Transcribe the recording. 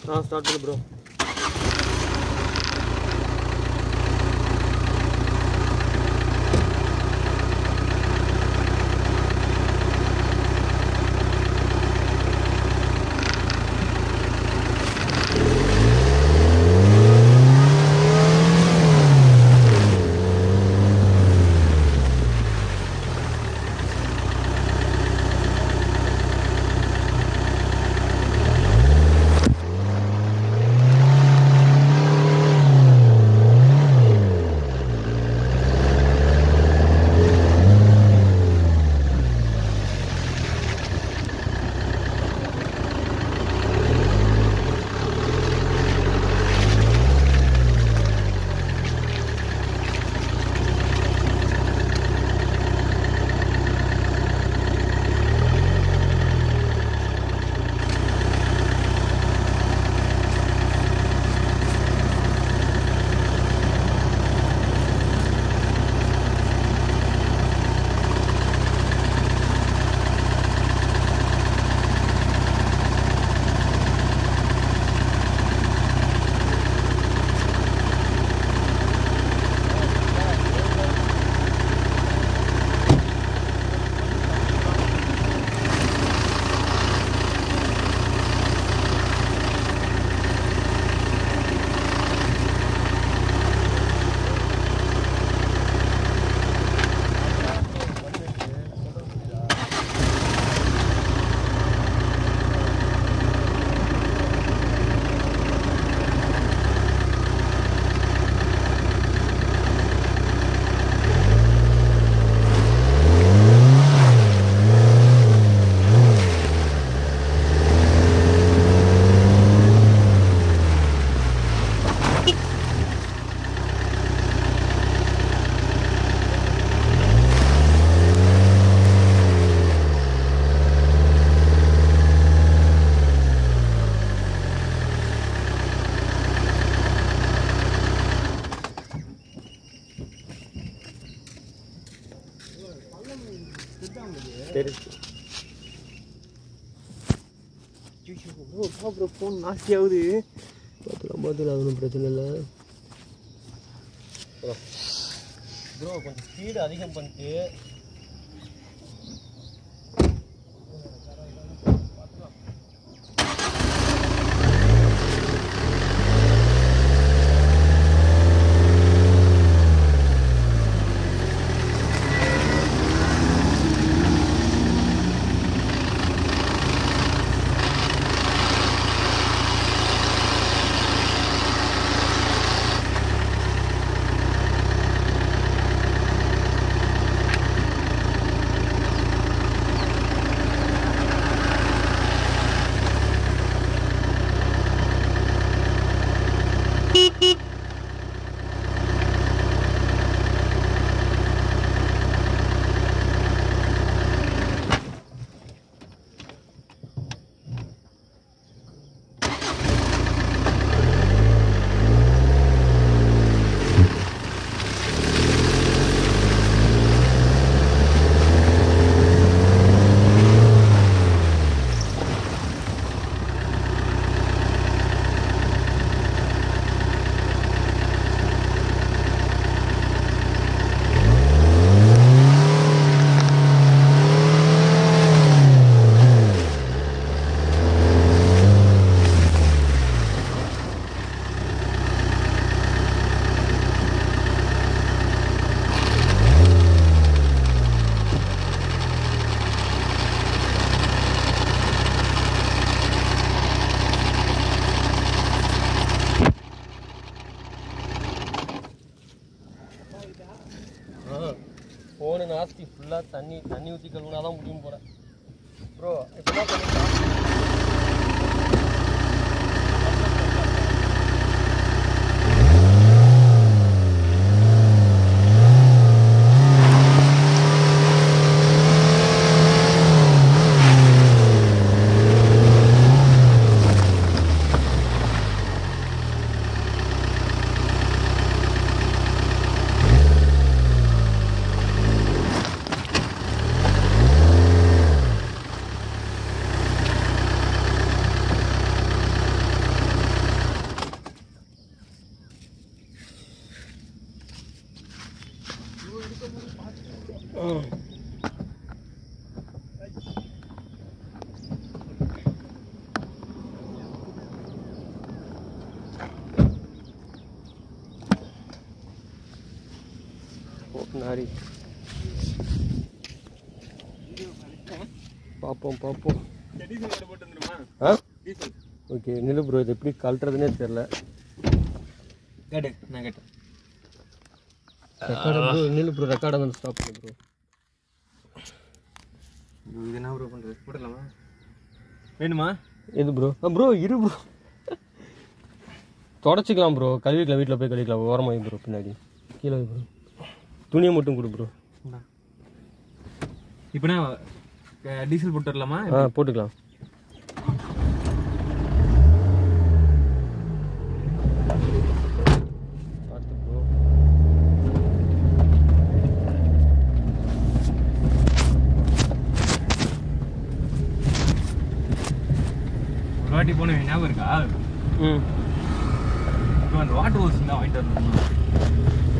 ஆ start பண்ணு bro தெரிஞ்சு அப்புறம் ஃபோன் நாஸ்தி ஆகுது பார்த்துலாம் பார்த்துலாம் அது ஒன்றும் பிரச்சனை இல்லை ப்ரோ கொஞ்சம் ஸ்பீடு அதிகம் பண்ணிட்டு ஃபோனு நாஸ்தி ஃபுல்லாக தண்ணி தண்ணி ஊற்றி கழுவுனா தான் முடியும் போகிறேன் ப்ரோ இப்போ தான் பண்ணிக்கலாம் மாதிரி பார்ப்போம் பார்ப்போம் டீசல் போட்டு வந்துருமா ஆ டீசல் ஓகே நிலு ப்ரோ இது எப்படி கழட்டுறதுனே தெரில கேட்டு நான் கேட்டேன் ரெக்கார்டு ப்ரோ நிலு ப்ரோ ரெக்கார்டை வந்து ஸ்டாப் பண்ணு ப்ரோ இது என்ன ப்ரோ பண்ணுறது போட்டுடலாமா வேணுமா எது ப்ரோ ப்ரோ இரு ப்ரோ தொடச்சிக்கலாம் ப்ரோ கழுவிக்கலாம் வீட்டில் போய் கழுவிக்கலாம் ஓரமாக வை ப்ரோ பின்னாடி கீழே வை ப்ரோ துணியை மட்டும் கொடு ப்ரோ இப்போனா டீசல் போட்டு வரலாமா ஆ போட்டுக்கலாம் பார்த்து ப்ரோ ஒரு வாட்டி போன ஞாபகம் இருக்கா ம் இப்போ அந்த வாட்டர் ஹோஸ் தான் வாங்கிட்டு வரணும்